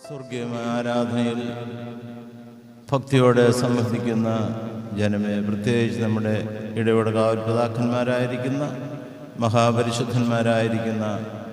സ്വർഗീയമായ ആരാധനയിൽ ഭക്തിയോടെ സംബന്ധിക്കുന്ന ജനമേ പ്രത്യേകിച്ച് നമ്മുടെ ഇടപെടകാവൽ പിതാക്കന്മാരായിരിക്കുന്ന മഹാപരിശുദ്ധന്മാരായിരിക്കുന്ന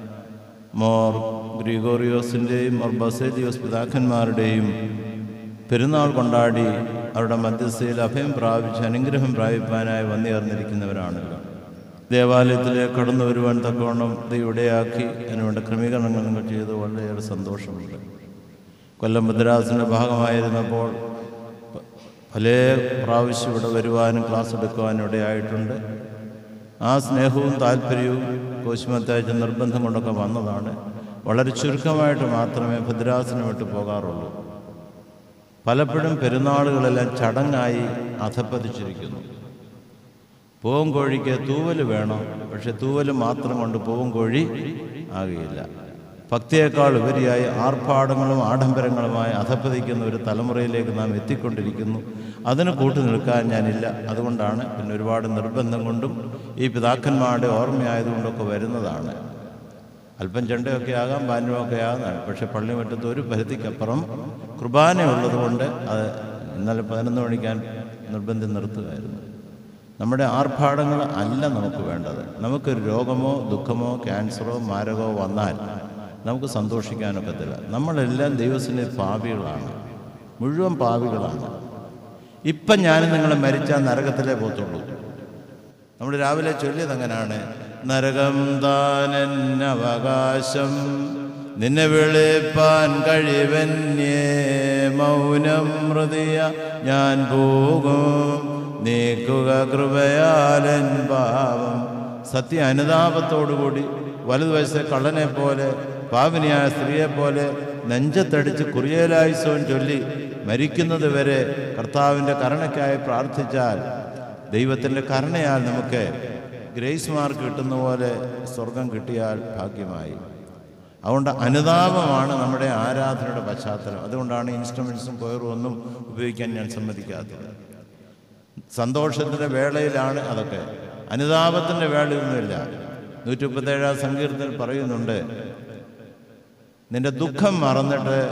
മോർ ഗ്രിഗോറിയോസിൻ്റെയും മോർ ബസേലിയോസ് പിതാക്കന്മാരുടെയും പെരുന്നാൾ കൊണ്ടാടി അവരുടെ മധ്യസ്ഥയിൽ അഭയം പ്രാപിച്ച് അനുഗ്രഹം പ്രാപിപ്പാനായി വന്നുചേർന്നിരിക്കുന്നവരാണല്ലോ ദേവാലയത്തിലേക്ക് കടന്നു വരുവാൻ തക്കവണ്ണം ഇത് ഇവിടെയാക്കി അതിനുവേണ്ട ക്രമീകരണങ്ങൾ നിങ്ങൾ ചെയ്ത് വളരെയേറെ സന്തോഷമുണ്ട് കൊല്ലം മദ്രാസിൻ്റെ ഭാഗമായിരുന്നപ്പോൾ പ- പല പ്രാവശ്യം ഇവിടെ വരുവാനും ക്ലാസ് എടുക്കുവാനും ഇടയായിട്ടുണ്ട് ആ സ്നേഹവും താല്പര്യവും കോശിമത്തയച്ച നിർബന്ധം കൊണ്ടൊക്കെ വന്നതാണ് വളരെ ചുരുക്കമായിട്ട് മാത്രമേ ഭദ്രാസനം വിട്ട് പോകാറുള്ളൂ പലപ്പോഴും പെരുന്നാളുകളെല്ലാം ചടങ്ങായി അധപ്പതിച്ചിരിക്കുന്നു പൂവൻ കോഴിക്ക് തൂവൽ വേണം പക്ഷെ തൂവൽ മാത്രം കൊണ്ട് പൂവൻ കോഴി ആകുകയില്ല ഭക്തിയേക്കാൾ ഉപരിയായി ആർഭാടങ്ങളും ആഡംബരങ്ങളുമായി അധപ്പതിക്കുന്ന ഒരു തലമുറയിലേക്ക് നാം എത്തിക്കൊണ്ടിരിക്കുന്നു അതിന് കൂട്ടു നിൽക്കാൻ ഞാനില്ല അതുകൊണ്ടാണ് പിന്നെ ഒരുപാട് നിർബന്ധം കൊണ്ടും ഈ പിതാക്കന്മാരുടെ ഓർമ്മയായതുകൊണ്ടൊക്കെ വരുന്നതാണ് അല്പം ചെണ്ടയൊക്കെ ആകാം ബാൻഡുമൊക്കെ ആകാം പക്ഷെ പള്ളിമറ്റത്ത് ഒരു പരിധിക്കപ്പുറം കുർബാന ഉള്ളതുകൊണ്ട് അത് ഇന്നലെ പതിനൊന്ന് മണിക്കാൻ നിർബന്ധം നിർത്തുകയായിരുന്നു നമ്മുടെ ആർഭാടങ്ങൾ അല്ല നമുക്ക് വേണ്ടത് നമുക്കൊരു രോഗമോ ദുഃഖമോ ക്യാൻസറോ മാരകമോ വന്നാൽ നമുക്ക് സന്തോഷിക്കാനൊക്കത്തില്ല നമ്മളെല്ലാം ദൈവത്തിൻ്റെ പാപികളാണ് മുഴുവൻ പാപികളാണ് ഇപ്പം ഞാൻ നിങ്ങൾ മരിച്ചാൽ നരകത്തിലേ പോത്തുള്ളൂ നമ്മൾ രാവിലെ ചൊല്ലിയത് അങ്ങനാണ് നരകം താനെന്നവകാശം നിന്നെ വിളിപ്പാൻ കഴിവന്യേ മൗനം ഹൃദയ ഞാൻ പോകും നീക്കുക കൃപയാലൻ പാവം സത്യ അനുതാപത്തോടുകൂടി വലതുവശത്തെ കള്ളനെ പോലെ പാവിനിയായ സ്ത്രീയെ പോലെ നെഞ്ചത്തടിച്ച് കുറിയലായുസവും ചൊല്ലി മരിക്കുന്നത് വരെ കർത്താവിൻ്റെ കരുണയ്ക്കായി പ്രാർത്ഥിച്ചാൽ ദൈവത്തിൻ്റെ കരുണയാൽ നമുക്ക് ഗ്രേസ് മാർക്ക് കിട്ടുന്ന പോലെ സ്വർഗം കിട്ടിയാൽ ഭാഗ്യമായി അതുകൊണ്ട് അനുതാപമാണ് നമ്മുടെ ആരാധനയുടെ പശ്ചാത്തലം അതുകൊണ്ടാണ് ഇൻസ്ട്രുമെൻസും കൊയറും ഒന്നും ഉപയോഗിക്കാൻ ഞാൻ സമ്മതിക്കാത്തത് സന്തോഷത്തിൻ്റെ വേളയിലാണ് അതൊക്കെ അനുതാപത്തിൻ്റെ വേളയൊന്നുമില്ല നൂറ്റി മുപ്പത്തേഴാം സങ്കീർത്തത്തിൽ പറയുന്നുണ്ട് നിന്റെ ദുഃഖം മറന്നിട്ട്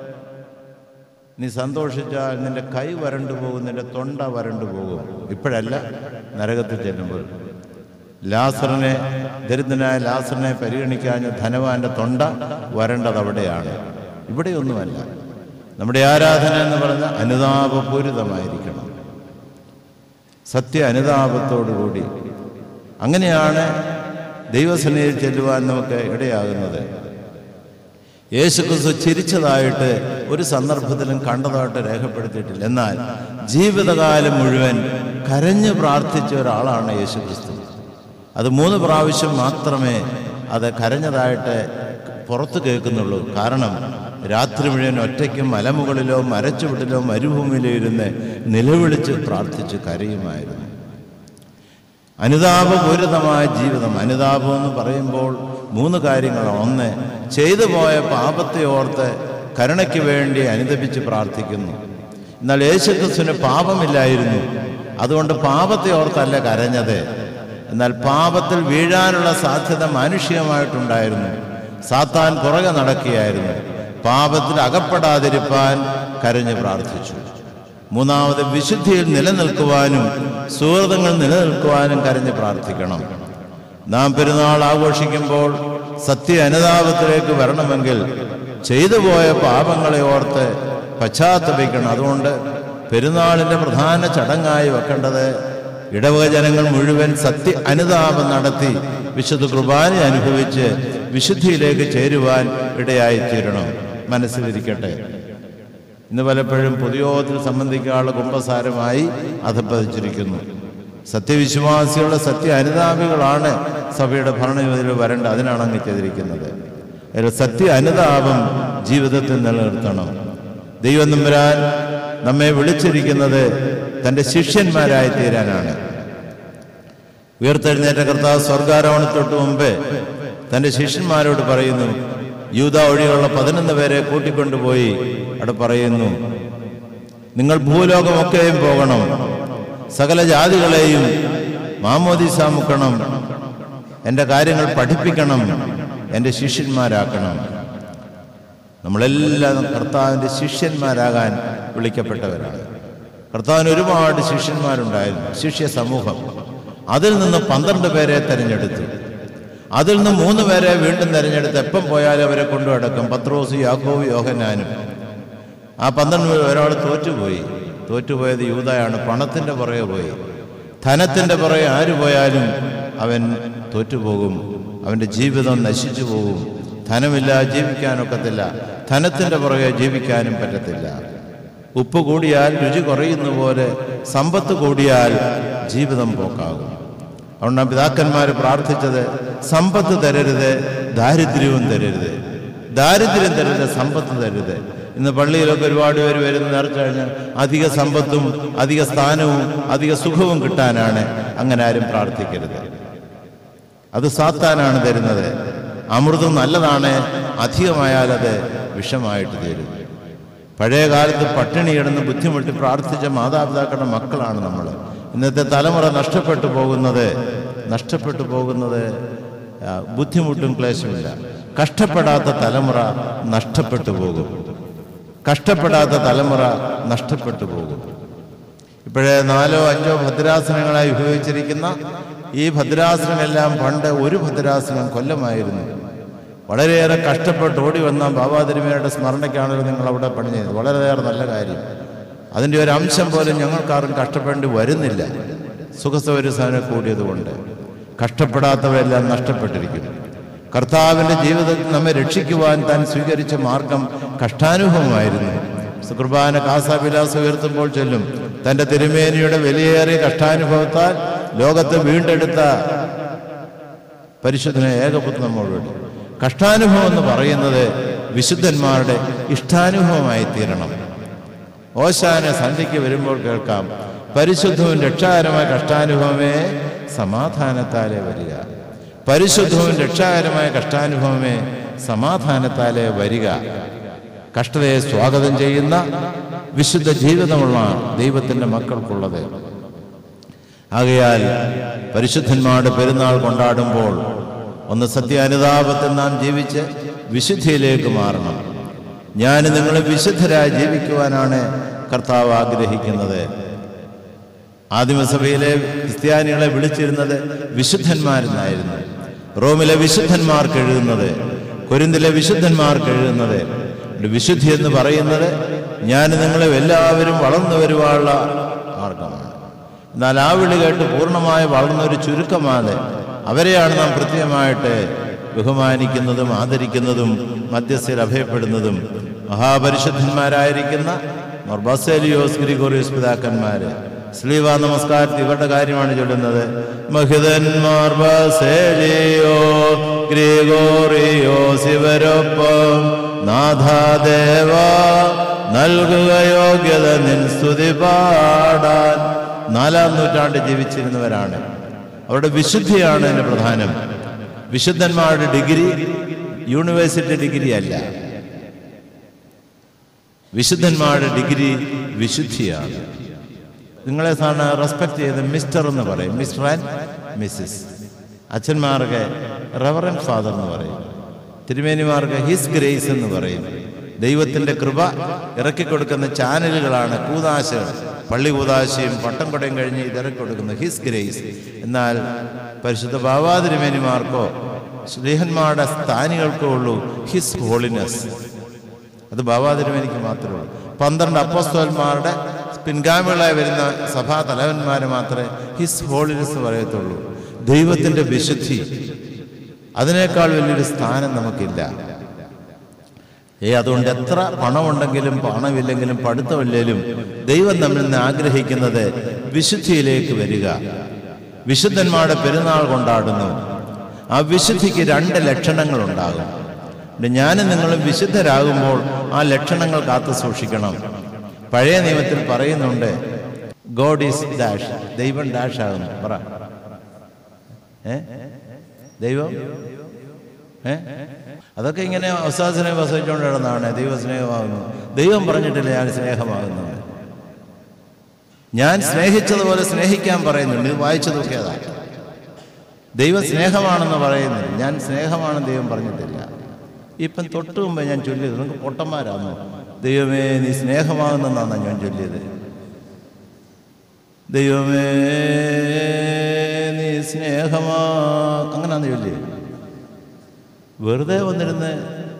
നീ സന്തോഷിച്ചാൽ നിന്റെ കൈ വരണ്ടു പോകും നിന്റെ തൊണ്ട വരണ്ടു പോകും ഇപ്പോഴല്ല നരകത്തിൽ ചെല്ലുമ്പോൾ ലാസറിനെ ദരിദ്രനായ ലാസറിനെ പരിഗണിക്കാൻ ധനവാന്റെ തൊണ്ട വരേണ്ടത് അവിടെയാണ് ഇവിടെയൊന്നുമല്ല നമ്മുടെ ആരാധന എന്ന് പറഞ്ഞ അനുതാപപൂരിതമായിരിക്കണം സത്യ അനുതാപത്തോടുകൂടി അങ്ങനെയാണ് ദൈവസേനയിൽ ചെല്ലുവാൻ നമുക്ക് ഇടയാകുന്നത് യേശുക്രിസ്തു ചിരിച്ചതായിട്ട് ഒരു സന്ദർഭത്തിലും കണ്ടതായിട്ട് രേഖപ്പെടുത്തിയിട്ടില്ല എന്നാൽ ജീവിതകാലം മുഴുവൻ കരഞ്ഞു പ്രാർത്ഥിച്ച ഒരാളാണ് യേശുക്രിസ്തു അത് മൂന്ന് പ്രാവശ്യം മാത്രമേ അത് കരഞ്ഞതായിട്ട് പുറത്ത് കേൾക്കുന്നുള്ളൂ കാരണം രാത്രി മുഴുവൻ ഒറ്റയ്ക്കും മലമുകളിലോ മരച്ചുവട്ടിലോ മരുഭൂമിയിലോ ഇരുന്ന് നിലവിളിച്ച് പ്രാർത്ഥിച്ച് കരയുമായിരുന്നു അനുതാപപൂരിതമായ ജീവിതം അനുതാപം എന്ന് പറയുമ്പോൾ മൂന്ന് കാര്യങ്ങളാണ് ഒന്ന് ചെയ്തു പോയ പാപത്തെ ഓർത്ത് കരുണയ്ക്ക് വേണ്ടി അനുദപിച്ച് പ്രാർത്ഥിക്കുന്നു എന്നാൽ യേശുക്രിസ്തുവിന് പാപമില്ലായിരുന്നു അതുകൊണ്ട് പാപത്തെ ഓർത്തല്ല കരഞ്ഞത് എന്നാൽ പാപത്തിൽ വീഴാനുള്ള സാധ്യത മാനുഷികമായിട്ടുണ്ടായിരുന്നു സാത്താൻ പുറകെ നടക്കുകയായിരുന്നു പാപത്തിൽ അകപ്പെടാതിരിപ്പാൻ കരഞ്ഞ് പ്രാർത്ഥിച്ചു മൂന്നാമത് വിശുദ്ധിയിൽ നിലനിൽക്കുവാനും സുഹൃതങ്ങൾ നിലനിൽക്കുവാനും കരഞ്ഞ് പ്രാർത്ഥിക്കണം നാം പെരുന്നാൾ ആഘോഷിക്കുമ്പോൾ സത്യ അനുതാപത്തിലേക്ക് വരണമെങ്കിൽ ചെയ്തു പോയ പാപങ്ങളെ ഓർത്ത് പശ്ചാത്തപിക്കണം അതുകൊണ്ട് പെരുന്നാളിൻ്റെ പ്രധാന ചടങ്ങായി വെക്കേണ്ടത് ഇടവക ജനങ്ങൾ മുഴുവൻ സത്യ അനുതാപം നടത്തി വിശുദ്ധ കുർബാന അനുഭവിച്ച് വിശുദ്ധിയിലേക്ക് ചേരുവാൻ ഇടയായിത്തീരണം മനസ്സിലിരിക്കട്ടെ ഇന്ന് പലപ്പോഴും പൊതുയോഗത്തിൽ സംബന്ധിക്കാനുള്ള കുംഭസാരമായി അധപ്പതിച്ചിരിക്കുന്നു സത്യവിശ്വാസികളുടെ സത്യ അനുതാപികളാണ് സഭയുടെ ഭരണയുഗത്തിൽ വരേണ്ട അതിനാണ് അങ്ങ് ചെയ്തിരിക്കുന്നത് അതിൽ സത്യ അനുതാപം ജീവിതത്തിൽ നിലനിർത്തണം ദൈവം നമ്പുരാൻ നമ്മെ വിളിച്ചിരിക്കുന്നത് തൻ്റെ ശിഷ്യന്മാരായി തീരാനാണ് ഉയർത്തെഴുന്നേറ്റ കർത്താവ് സ്വർഗാരോഹണത്തൊട്ട് മുമ്പ് തൻ്റെ ശിഷ്യന്മാരോട് പറയുന്നു യൂത ഒഴിയുള്ള പതിനൊന്ന് പേരെ കൂട്ടിക്കൊണ്ടുപോയി അവിടെ പറയുന്നു നിങ്ങൾ ഭൂലോകമൊക്കെയും പോകണം സകല ജാതികളെയും മാമോദിസ മുക്കണം എൻ്റെ കാര്യങ്ങൾ പഠിപ്പിക്കണം എൻ്റെ ശിഷ്യന്മാരാക്കണം നമ്മളെല്ലാം കർത്താവിൻ്റെ ശിഷ്യന്മാരാകാൻ വിളിക്കപ്പെട്ടവരാണ് കർത്താവിന് ഒരുപാട് ശിഷ്യന്മാരുണ്ടായിരുന്നു ശിഷ്യ സമൂഹം അതിൽ നിന്ന് പന്ത്രണ്ട് പേരെ തിരഞ്ഞെടുത്തു അതിൽ നിന്ന് മൂന്ന് പേരെ വീണ്ടും തിരഞ്ഞെടുത്ത് എപ്പം പോയാലും അവരെ കൊണ്ടു നടക്കും പത്രോസ് യാക്കോവ് യോഹനാനും ആ പന്ത്രണ്ട് പേര് ഒരാൾ തോറ്റുപോയി തോറ്റുപോയത് യൂതയാണ് പണത്തിൻ്റെ പുറകെ പോയി ധനത്തിൻ്റെ പുറകെ ആര് പോയാലും അവൻ തോറ്റുപോകും അവൻ്റെ ജീവിതം നശിച്ചു പോകും ധനമില്ല ജീവിക്കാനൊക്കത്തില്ല ധനത്തിൻ്റെ പുറകെ ജീവിക്കാനും പറ്റത്തില്ല ഉപ്പ് കൂടിയാൽ രുചി കുറയുന്ന പോലെ സമ്പത്ത് കൂടിയാൽ ജീവിതം പോക്കാകും അതുകൊണ്ട് പിതാക്കന്മാർ പ്രാർത്ഥിച്ചത് സമ്പത്ത് തരരുത് ദാരിദ്ര്യവും തരരുത് ദാരിദ്ര്യം തരരുത് സമ്പത്ത് തരരുത് ഇന്ന് പള്ളിയിലൊക്കെ ഒരുപാട് പേര് വരുന്ന നേർച്ച കഴിഞ്ഞാൽ അധിക സമ്പത്തും അധിക സ്ഥാനവും അധിക സുഖവും കിട്ടാനാണ് അങ്ങനെ ആരും പ്രാർത്ഥിക്കരുത് അത് സാത്താനാണ് തരുന്നത് അമൃതം നല്ലതാണ് അധികമായാൽ അത് വിഷമായിട്ട് തീരും പഴയ കാലത്ത് പട്ടിണി കിടന്ന് ബുദ്ധിമുട്ടി പ്രാർത്ഥിച്ച മാതാപിതാക്കളുടെ മക്കളാണ് നമ്മൾ ഇന്നത്തെ തലമുറ നഷ്ടപ്പെട്ടു പോകുന്നത് നഷ്ടപ്പെട്ടു പോകുന്നത് ആ, ബുദ്ധിമുട്ടും ക്ലേശമില്ല കഷ്ടപ്പെടാത്ത തലമുറ നഷ്ടപ്പെട്ടു പോകും കഷ്ടപ്പെടാത്ത തലമുറ നഷ്ടപ്പെട്ടു പോകും ഇപ്പോഴേ നാലോ അഞ്ചോ ഭദ്രാസനങ്ങളായി ഉപയോഗിച്ചിരിക്കുന്ന ഈ ഭദ്രാസനമെല്ലാം പണ്ട് ഒരു ഭദ്രാസനം കൊല്ലമായിരുന്നു വളരെയേറെ കഷ്ടപ്പെട്ട് ഓടി വന്ന ബാബാതിരുമേരുടെ സ്മരണയ്ക്കാണല്ലോ നിങ്ങൾ അവിടെ പണി ചെയ്തത് വളരെയേറെ നല്ല കാര്യം അതിൻ്റെ ഒരു അംശം പോലും ഞങ്ങൾക്കാരും കഷ്ടപ്പെടേണ്ടി വരുന്നില്ല സുഖസൗകര്യസാധനം കൂടിയതുകൊണ്ട് കഷ്ടപ്പെടാത്തവരെല്ലാം നഷ്ടപ്പെട്ടിരിക്കുന്നു കർത്താവിൻ്റെ ജീവിതത്തിൽ നമ്മെ രക്ഷിക്കുവാൻ താൻ സ്വീകരിച്ച മാർഗം കഷ്ടാനുഭവമായിരുന്നു കുർബാന കാസാവിലാസം ഉയർത്തുമ്പോൾ ചൊല്ലും തൻ്റെ തിരുമേനിയുടെ വിലയേറിയ കഷ്ടാനുഭവത്താൽ ലോകത്തെ വീണ്ടെടുത്ത പരിശുദ്ധനെ ഏകപുത്ര നമ്മോട് കഷ്ടാനുഭവം എന്ന് പറയുന്നത് വിശുദ്ധന്മാരുടെ ഇഷ്ടാനുഭവമായി തീരണം ഓശാന സന്ധ്യയ്ക്ക് വരുമ്പോൾ കേൾക്കാം പരിശുദ്ധവും രക്ഷാകരമായ കഷ്ടാനുഭവമേ സമാധാനത്താലെ വരിക പരിശുദ്ധവും രക്ഷാകരമായ കഷ്ടാനുഭവമേ സമാധാനത്താലെ വരിക കഷ്ടതയെ സ്വാഗതം ചെയ്യുന്ന വിശുദ്ധ ജീവിതമുള്ള ദൈവത്തിൻ്റെ മക്കൾക്കുള്ളത് ആകയാൽ പരിശുദ്ധന്മാരുടെ പെരുന്നാൾ കൊണ്ടാടുമ്പോൾ ഒന്ന് സത്യാനുതാപത്തിൽ നാം ജീവിച്ച് വിശുദ്ധിയിലേക്ക് മാറണം ഞാൻ നിങ്ങളെ വിശുദ്ധരായി ജീവിക്കുവാനാണ് കർത്താവ് ആഗ്രഹിക്കുന്നത് ആദിമസഭയിലെ ക്രിസ്ത്യാനികളെ വിളിച്ചിരുന്നത് വിശുദ്ധന്മാരെന്നായിരുന്നു റോമിലെ വിശുദ്ധന്മാർക്ക് എഴുതുന്നത് കൊരിന്തിലെ വിശുദ്ധന്മാർക്ക് എഴുതുന്നത് വിശുദ്ധി എന്ന് പറയുന്നത് ഞാൻ നിങ്ങളെ എല്ലാവരും വളർന്നു വരുവാനുള്ള മാർഗമാണ് എന്നാൽ ആ വിളി കേട്ട് പൂർണ്ണമായി വളർന്ന ഒരു ചുരുക്കമാണ് അവരെയാണ് നാം കൃത്യമായിട്ട് ബഹുമാനിക്കുന്നതും ആദരിക്കുന്നതും മധ്യസ്ഥയിൽ അഭയപ്പെടുന്നതും മഹാപരിശുദ്ധന്മാരായിരിക്കുന്ന മർബസേലിയോസ് ഗ്രിഗോറിയോസ് പിതാക്കന്മാര് സ്ലീവ നമസ്കാരത്തിൽ ഇവരുടെ കാര്യമാണ് ചൊല്ലുന്നത് മഹിതന്മാർ ബസേലിയോ ഗ്രിഗോറിയോസ് ഇവരൊപ്പം നാഥാദേവ നൽകുക യോഗ്യത നിൻ സ്തുതി പാടാൻ നാലാം നൂറ്റാണ്ട് ജീവിച്ചിരുന്നവരാണ് അവരുടെ വിശുദ്ധിയാണ് എൻ്റെ പ്രധാനം വിശുദ്ധന്മാരുടെ ഡിഗ്രി യൂണിവേഴ്സിറ്റി ഡിഗ്രി അല്ല വിശുദ്ധന്മാരുടെ ഡിഗ്രി വിശുദ്ധിയാണ് നിങ്ങളെ സാധാരണ റെസ്പെക്ട് ചെയ്ത് മിസ്റ്റർ എന്ന് പറയും മിസ്റ്റർ ആൻഡ് മിസ്സിസ് അച്ഛന്മാർക്ക് റവറൻ ഫാദർ എന്ന് പറയും തിരുമേനിമാർക്ക് ഹിസ് ഗ്രേസ് എന്ന് പറയും ദൈവത്തിൻ്റെ കൃപ ഇറക്കിക്കൊടുക്കുന്ന ചാനലുകളാണ് കൂതാശകൾ പള്ളി കൂതാശയും പട്ടം കൊടയും കഴിഞ്ഞ് ഇത് ഇറക്കിക്കൊടുക്കുന്ന ഹിസ് ഗ്രേസ് എന്നാൽ പരിശുദ്ധ ബാബാ തിരുമേനിമാർക്കോ സ്നേഹന്മാരുടെ സ്ഥാനികൾക്കോ ഉള്ളൂ ഹിസ് ഹോളിനെസ് അത് ബാബാ തിരുമേനിക്ക് മാത്രമേ ഉള്ളൂ പന്ത്രണ്ട് അപ്പോസ്തോന്മാരുടെ പിൻഗാമികളായി വരുന്ന സഭാ തലവന്മാരെ മാത്രമേ ഹിസ് ഹോളിനെസ് പറയത്തുള്ളൂ ദൈവത്തിൻ്റെ വിശുദ്ധി അതിനേക്കാൾ വലിയൊരു സ്ഥാനം നമുക്കില്ല ഏ അതുകൊണ്ട് എത്ര പണമുണ്ടെങ്കിലും പണമില്ലെങ്കിലും പഠിത്തമില്ലെങ്കിലും ദൈവം നമ്മിൽ നിന്ന് ആഗ്രഹിക്കുന്നത് വിശുദ്ധിയിലേക്ക് വരിക വിശുദ്ധന്മാരുടെ പെരുന്നാൾ കൊണ്ടാടുന്നു ആ വിശുദ്ധിക്ക് രണ്ട് ലക്ഷണങ്ങൾ ഉണ്ടാകും ഞാനും നിങ്ങളും വിശുദ്ധരാകുമ്പോൾ ആ ലക്ഷണങ്ങൾ കാത്തു സൂക്ഷിക്കണം പഴയ നിയമത്തിൽ പറയുന്നുണ്ട് ഗോഡ് ഈസ് ഡാഷ് ദൈവം ഡാഷ് ആകുന്നു പറ ഏ ദൈവം ഏ അതൊക്കെ ഇങ്ങനെ അവസാസനെ വസിച്ചുകൊണ്ട് കിടന്നാണ് ദൈവ സ്നേഹമാകുന്നു ദൈവം പറഞ്ഞിട്ടില്ല ഞാൻ സ്നേഹമാകുന്നത് ഞാൻ സ്നേഹിച്ചതുപോലെ സ്നേഹിക്കാൻ പറയുന്നുണ്ട് ഇത് വായിച്ചു നോക്കിയതാ ദൈവം സ്നേഹമാണെന്ന് പറയുന്നു ഞാൻ സ്നേഹമാണെന്ന് ദൈവം പറഞ്ഞിട്ടില്ല ഇപ്പം തൊട്ട് മുമ്പേ ഞാൻ ചൊല്ലിയത് നിങ്ങൾക്ക് പൊട്ടന്മാരാണോ ദൈവമേ നീ സ്നേഹമാകുന്നെന്നാണ് ഞാൻ ചൊല്ലിയത് ദൈവമേ നീ സ്നേഹമാ അങ്ങനാന്ന് ചൊല്ലിയത് വെറുതെ വന്നിരുന്ന്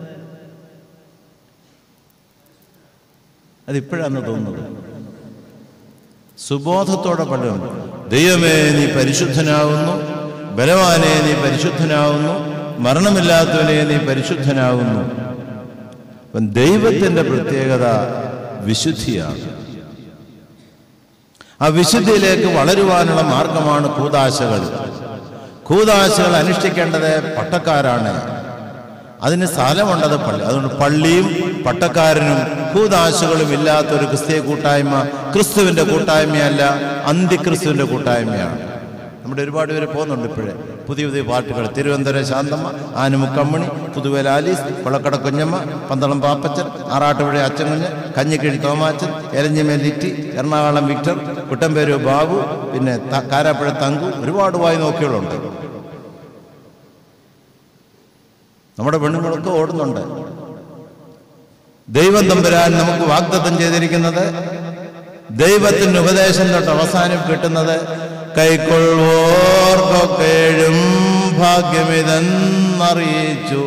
അതിപ്പോഴാന്ന് തോന്നുന്നത് സുബോധത്തോടെ പലരും ദൈവമേ നീ പരിശുദ്ധനാവുന്നു ബലവാനെ നീ പരിശുദ്ധനാവുന്നു മരണമില്ലാത്തവനെ നീ പരിശുദ്ധനാവുന്നു അപ്പം ദൈവത്തിൻ്റെ പ്രത്യേകത വിശുദ്ധിയാണ് ആ വിശുദ്ധിയിലേക്ക് വളരുവാനുള്ള മാർഗമാണ് കൂതാശകൾ കൂതാശകൾ അനുഷ്ഠിക്കേണ്ടത് പട്ടക്കാരാണ് അതിന് സ്ഥലമുണ്ടത് പള്ളി അതുകൊണ്ട് പള്ളിയും പട്ടക്കാരനും കൂതാശകളും ഇല്ലാത്ത ഒരു ക്രിസ്തീയ കൂട്ടായ്മ ക്രിസ്തുവിന്റെ കൂട്ടായ്മയല്ല അന്തിക്രിസ്തുവിന്റെ കൂട്ടായ്മയാണ് നമ്മുടെ ഒരുപാട് പേര് പോകുന്നുണ്ട് ഇപ്പോഴേ പുതിയ പുതിയ പാർട്ടികൾ തിരുവനന്തപുരം ശാന്തമ്മ ആനുമുക്കമ്മണി പുതുവേല ആലീസ് കൊളക്കട കുഞ്ഞമ്മ പന്തളം പാപ്പച്ചൻ ആറാട്ടുപുഴ അച്ചൻകുഞ്ഞ് കഞ്ഞിക്കിഴി തോമാച്ചൻ എരഞ്ഞിമേൽ ലിറ്റി എറണാകുളം വിക്ടർ കുട്ടമ്പേരു ബാബു പിന്നെ ത- കാരാപ്പുഴ തങ്കു ഒരുപാട് വായി നോക്കികളുണ്ട് നമ്മുടെ പെണ്ണുങ്ങളൊക്കെ ഓടുന്നുണ്ട് ദൈവം തമ്പുരാൻ നമുക്ക് വാഗ്ദത്തം ചെയ്തിരിക്കുന്നത് ദൈവത്തിന്റെ ഉപദേശം തൊട്ട് അവസാനം കിട്ടുന്നത് കൈക്കൊള്ളുവോർക്കൊക്കേഴും ഭാഗ്യമിതെന്നറിയിച്ചു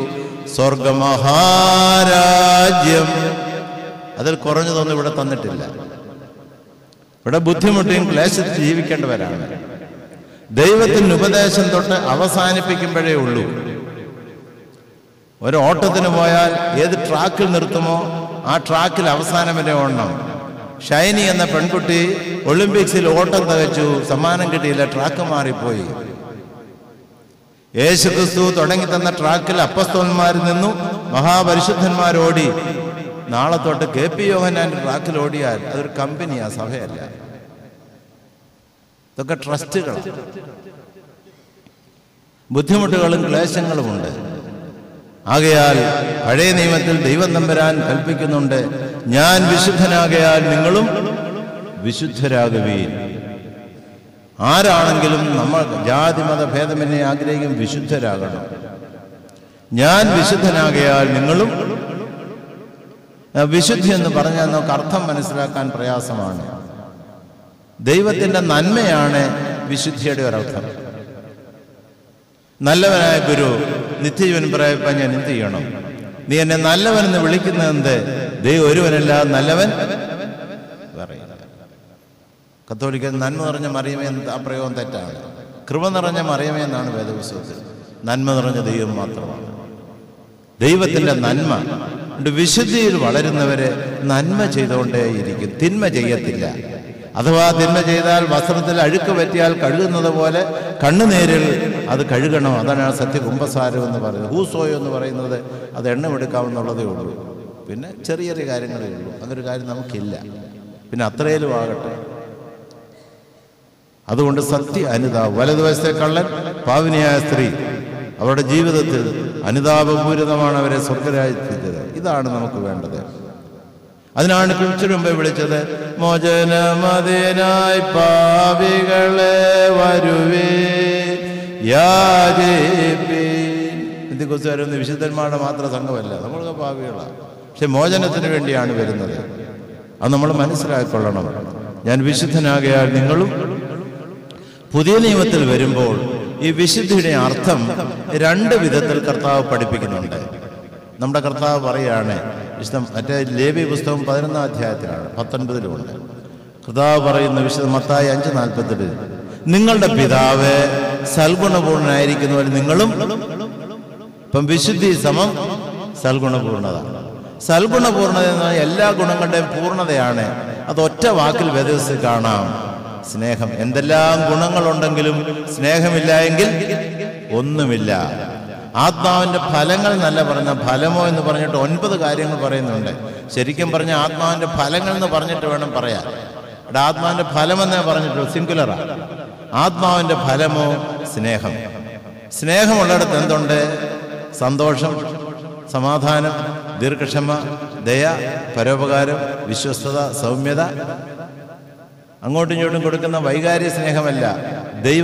സ്വർഗമഹാരാജ്യം അതിൽ കുറഞ്ഞതൊന്നും ഇവിടെ തന്നിട്ടില്ല ഇവിടെ ബുദ്ധിമുട്ടിയും ക്ലേശത്തിൽ ജീവിക്കേണ്ടവരാണ് ദൈവത്തിന്റെ ഉപദേശം തൊട്ട് അവസാനിപ്പിക്കുമ്പോഴേ ഉള്ളൂ ഒരു ഓട്ടത്തിന് പോയാൽ ഏത് ട്രാക്കിൽ നിർത്തുമോ ആ ട്രാക്കിൽ അവസാനം വരെ ഓടണം ഷൈനി എന്ന പെൺകുട്ടി ഒളിമ്പിക്സിൽ ഓട്ടം തികച്ചു സമ്മാനം കിട്ടിയില്ല ട്രാക്ക് മാറിപ്പോയി യേശുക്രിസ്തു തുടങ്ങി തന്ന ട്രാക്കിൽ അപ്പസ്തോന്മാരിൽ നിന്നു മഹാപരിശുദ്ധന്മാരോടി നാളെ തൊട്ട് കെ പി യോഹനാന്റെ ട്രാക്കിൽ ഓടിയാൽ അതൊരു കമ്പനിയാ സഭയല്ല ഇതൊക്കെ ട്രസ്റ്റുകളാണ് ബുദ്ധിമുട്ടുകളും ക്ലേശങ്ങളുമുണ്ട് ആകയാൽ പഴയ നിയമത്തിൽ ദൈവം നമ്പരാൻ കൽപ്പിക്കുന്നുണ്ട് ഞാൻ വിശുദ്ധനാകയാൽ നിങ്ങളും വിശുദ്ധരാകുവീൻ ആരാണെങ്കിലും നമ്മൾ ജാതി മത ഭേദമെന്നെ ആഗ്രഹിക്കും വിശുദ്ധരാകണം ഞാൻ വിശുദ്ധനാകയാൽ നിങ്ങളും ആ, വിശുദ്ധി എന്ന് പറഞ്ഞാൽ നമുക്ക് അർത്ഥം മനസ്സിലാക്കാൻ പ്രയാസമാണ് ദൈവത്തിന്റെ നന്മയാണ് വിശുദ്ധിയുടെ ഒരർത്ഥം നല്ലവനായ ഗുരു നിത്യജീവൻ പറയപ്പാൻ ഞാൻ എന്ത് ചെയ്യണം നീ എന്നെ നല്ലവനെന്ന് വിളിക്കുന്നതെന്ത് ദൈവം ഒരുവനല്ല നല്ലവൻ പറയില്ല കത്തോലിക്കൽ നന്മ നിറഞ്ഞ മറിയമേ എന്ന് ആ പ്രയോഗം തെറ്റാണ് കൃപ നിറഞ്ഞ മറിയമേ എന്നാണ് വേദപുസ്തകത്തിൽ നന്മ നിറഞ്ഞ ദൈവം മാത്രമാണ് ദൈവത്തിന്റെ നന്മ അതുകൊണ്ട് വിശുദ്ധിയിൽ വളരുന്നവരെ നന്മ ചെയ്തുകൊണ്ടേയിരിക്കും തിന്മ ചെയ്യത്തില്ല അഥവാ തിന്മ ചെയ്താൽ വസ്ത്രത്തിൽ അഴുക്ക് പറ്റിയാൽ കഴുകുന്നത് പോലെ കണ്ണുനീരിൽ അത് കഴുകണം അതാണ് ആ സത്യകുംഭസാരം എന്ന് പറയുന്നത് ഹൂസോയോ എന്ന് പറയുന്നത് അത് എണ്ണമെടുക്കാമെന്നുള്ളതേ ഉള്ളൂ പിന്നെ ചെറിയ ചെറിയ കാര്യങ്ങളേ ഉള്ളൂ അതൊരു കാര്യം നമുക്കില്ല പിന്നെ അത്രയിലും ആകട്ടെ അതുകൊണ്ട് സത്യ അനുതാപ് വലതുവശത്തെ കള്ളൻ പാവിനിയായ സ്ത്രീ അവരുടെ ജീവിതത്തിൽ അനുതാപപൂരിതമാണ് അവരെ സ്വർഗരാജ്യത്തിച്ചത് ഇതാണ് നമുക്ക് വേണ്ടത് അതിനാണ് കുറിച്ചു മുമ്പേ വിളിച്ചത് മോചനമതിനായി പാവികളെ വരുവേ യാചിപ്പിൻ വിശുദ്ധന്മാരുടെ മാത്രം സംഘമല്ല നമ്മളൊക്കെ പാവികളാണ് പക്ഷെ മോചനത്തിന് വേണ്ടിയാണ് വരുന്നത് അത് നമ്മൾ മനസ്സിലാക്കിക്കൊള്ളണം ഞാൻ വിശുദ്ധനാകയാൽ നിങ്ങളും പുതിയ നിയമത്തിൽ വരുമ്പോൾ ഈ വിശുദ്ധിയുടെ അർത്ഥം രണ്ട് വിധത്തിൽ കർത്താവ് പഠിപ്പിക്കുന്നുണ്ട് നമ്മുടെ കർത്താവ് പറയാണ് വിശുദ്ധ മറ്റേ ലേബി പുസ്തകം പതിനൊന്നാം അധ്യായത്തിലാണ് പത്തൊൻപതിലുമുണ്ട് കർത്താവ് പറയുന്ന വിശുദ്ധ മത്തായി അഞ്ച് നാൽപ്പത്തെട്ട് നിങ്ങളുടെ പിതാവ് സൽഗുണപൂർണനായിരിക്കുന്നവർ നിങ്ങളും ഇപ്പം വിശുദ്ധി സമം സൽഗുണപൂർണത സൽഗുണപൂർണത എന്ന എല്ലാ ഗുണങ്ങളുടെയും പൂർണ്ണതയാണ് അത് ഒറ്റ വാക്കിൽ വ്യത്യസ്ത കാണാം സ്നേഹം എന്തെല്ലാം ഗുണങ്ങളുണ്ടെങ്കിലും സ്നേഹമില്ല എങ്കിൽ ഒന്നുമില്ല ആത്മാവിന്റെ ഫലങ്ങൾ എന്നല്ല പറഞ്ഞ ഫലമോ എന്ന് പറഞ്ഞിട്ട് ഒൻപത് കാര്യങ്ങൾ പറയുന്നുണ്ട് ശരിക്കും പറഞ്ഞ ആത്മാവിന്റെ ഫലങ്ങൾ എന്ന് പറഞ്ഞിട്ട് വേണം പറയാൻ ഇവിടെ ആത്മാവിന്റെ ഫലമെന്നേ പറഞ്ഞിട്ടുള്ളൂ സിംഗുലറാ ആത്മാവിന്റെ ഫലമോ സ്നേഹം സ്നേഹമുള്ളിടത്ത് എന്തുണ്ട് സന്തോഷം സമാധാനം ദീർഘക്ഷമ ദയ പരോപകാരം വിശ്വസ്തത സൗമ്യത അങ്ങോട്ടും ഇങ്ങോട്ടും കൊടുക്കുന്ന വൈകാരിക സ്നേഹമല്ല